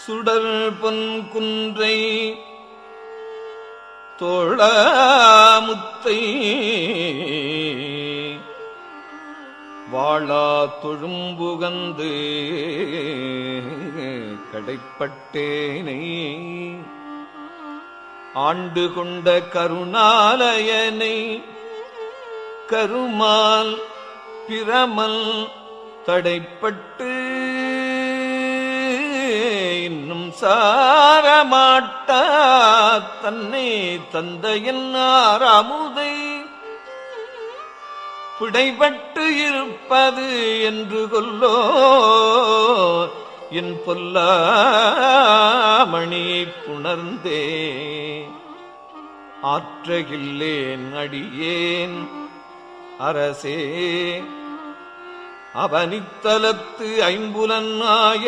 சுடர் பொன்குன்றை தோழாமுத்தை வாழா தொழும்புகந்து கடைப்பட்டேனை ஆண்டு கொண்ட கருணாலயனை கருமால் பிரமல் தடைப்பட்டு இன்னும் சாரமாட்டா தன்னை தந்தையின் அமுதை பிடைபட்டு இருப்பது என்று கொல்லோ என் பொல்லாமணியை புணர்ந்தே ஆற்றகில்லேன் அடியேன் அரசே அவனித்தலத்து ஐம்புலனாய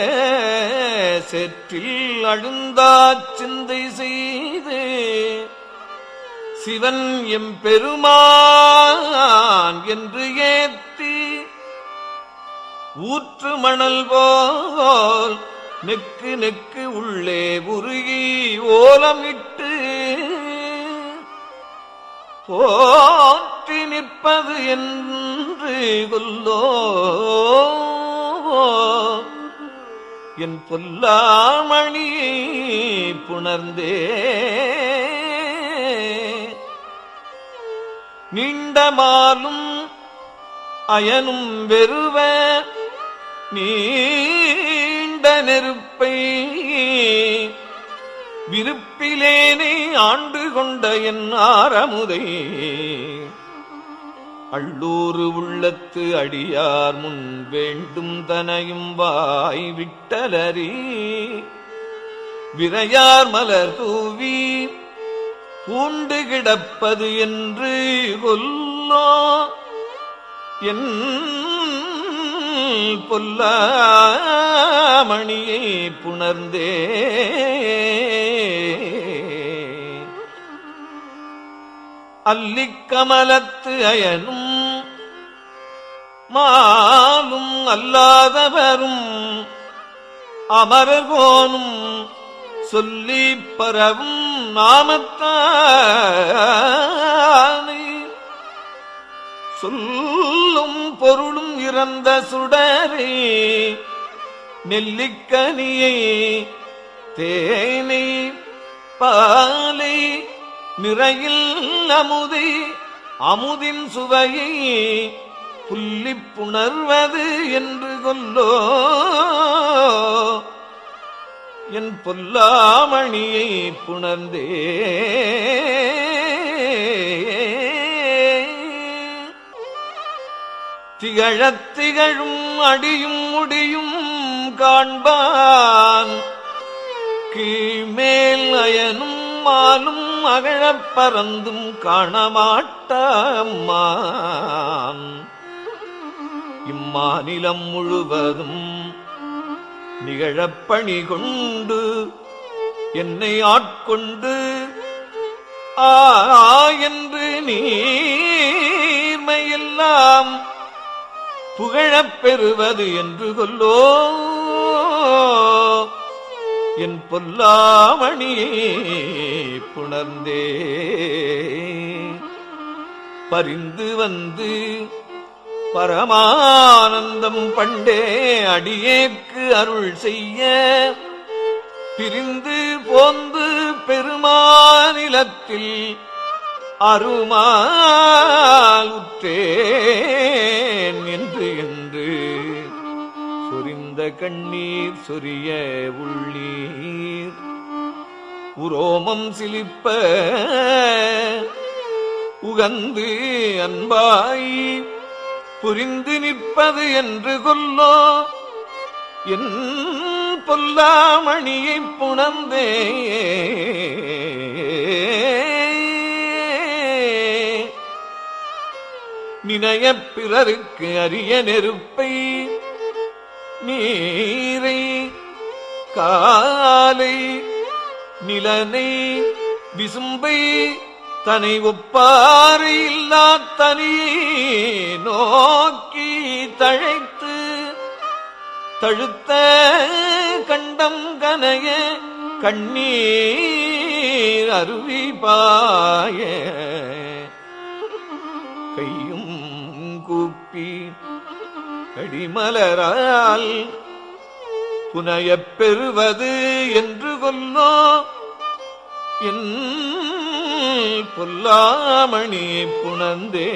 செற்றில் அழுந்தாச் சிந்தை செய்து சிவன் எம்பெருமான் என்று ஏத்தி ஊற்று மணல் போல் நெக்கு நெக்கு உள்ளே உருகி ஓலமிட்டு போற்றி நிற்பது என்று கொல்லோ என் பொல்லாமணியை புணர்ந்தே நீண்டமாலும் அயனும் வெறுவ நீண்ட நெருப்பை விருப்பிலேனே ஆண்டு கொண்ட என் ஆரமுதை அள்ளூரு உள்ளத்து அடியார் முன் வேண்டும் தனையும் வாய் விட்டலறி விரையார் மலர் தூவி பூண்டு கிடப்பது என்று கொல்லோ என் பொல்லாமணியை புணர்ந்தே அல்லிக்கமலத்து அயனும் மாலும் அல்லாதவரும் அமரகோனும் சொல்லி பரவும் நாமத்தானை சொல்லும் பொருளும் இறந்த சுடரே நெல்லிக்கனியை தேனை பாலை நிறையில் அமுதை அமுதின் சுவையை புள்ளிப் புணர்வது என்று கொல்லோ என் பொல்லாமணியை புணர்ந்தே திகழத் திகழும் அடியும் முடியும் காண்பான் கீழ்மேல் அயனும் மாலும் அகழப் பறந்தும் காணமாட்டான் இம்மாநிலம் முழுவதும் நிகழப் பணி கொண்டு என்னை ஆட்கொண்டு ஆ என்று நீர்மையெல்லாம் புகழப் பெறுவது என்று கொல்லோ என் பொல்லாமணியே புணர்ந்தே பரிந்து வந்து பரமானந்தம் பண்டே அடியேற்கு அருள் செய்ய பிரிந்து போந்து பெருமாநிலத்தில் அருமால் உற்றேன் என்று என்று சொரிந்த கண்ணீர் சொரிய உள்ளீர் உரோமம் சிலிப்ப உகந்து அன்பாய் புரிந்து நிற்பது என்று கொல்லோ என் பொல்லாமணியை புணர்ந்தே நினைய பிறருக்கு அரிய நெருப்பை நீரை காலை நிலனை விசும்பை தனை ஒப்பாறு இல்லா தனி நோக்கி தழைத்து தழுத்த கண்டம் கனைய கண்ணீர் அருவி பாய கையும் கூப்பி கடிமலரால் புனையப் பெறுவது என்று கொல்லோ என் பொல்லாமணி புணந்தே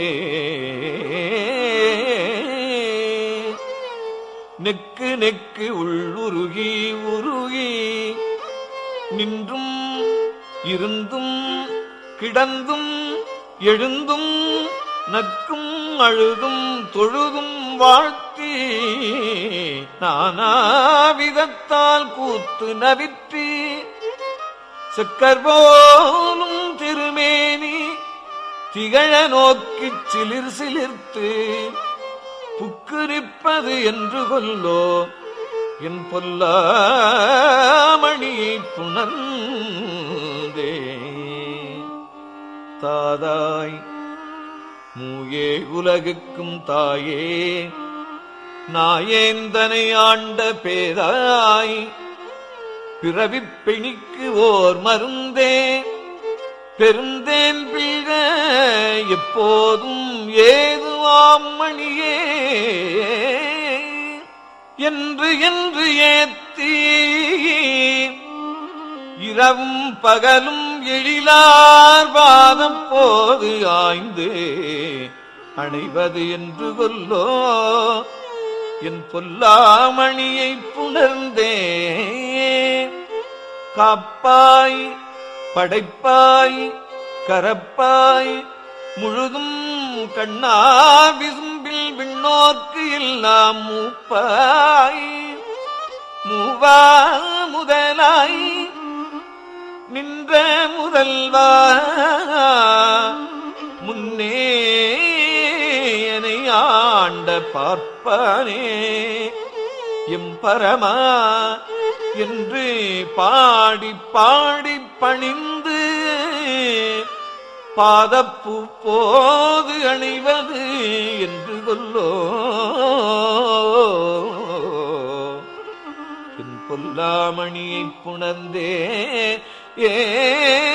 நெக்கு நெக்கு உள்ளுருகி உருகி நின்றும் இருந்தும் கிடந்தும் எழுந்தும் நக்கும் அழுதும் தொழுதும் வாழ்த்தி நானாவிதத்தால் கூத்து நவிற்றி செக்கர் போலும் திருமேனி திகழ நோக்கிச் சிலிர் சிலிர்த்து புக்குரிப்பது என்று கொல்லோ என் பொல்லாமணி புணர்ந்தே தாதாய் மூயே உலகுக்கும் தாயே நாயேந்தனை ஆண்ட பேதாய் பிறவிப் பிணிக்கு ஓர் மருந்தே பெருந்தேன் பிழ எப்போதும் ஏதுவாம் மணியே என்று என்று ஏத்தி இரவும் பகலும் எழிலார் பாதம் போது ஆய்ந்து அணைவது என்று கொல்லோ என் பொல்லாமணியை புணர்ந்தே காப்பாய் படைப்பாய் கரப்பாய் முழுதும் கண்ணா விசும்பில் விண்ணோர்க்கு எல்லாம் மூப்பாய் மூவா முதலாய் நின்ற முதல்வா முன்னே என்னை ஆண்ட பார்ப்பானே எம் பரமா என்று பாடி பாடி பணிந்து பாதப்பு போது அணிவது என்று கொல்லோ என் பொல்லாமணியை புணர்ந்தே ஏ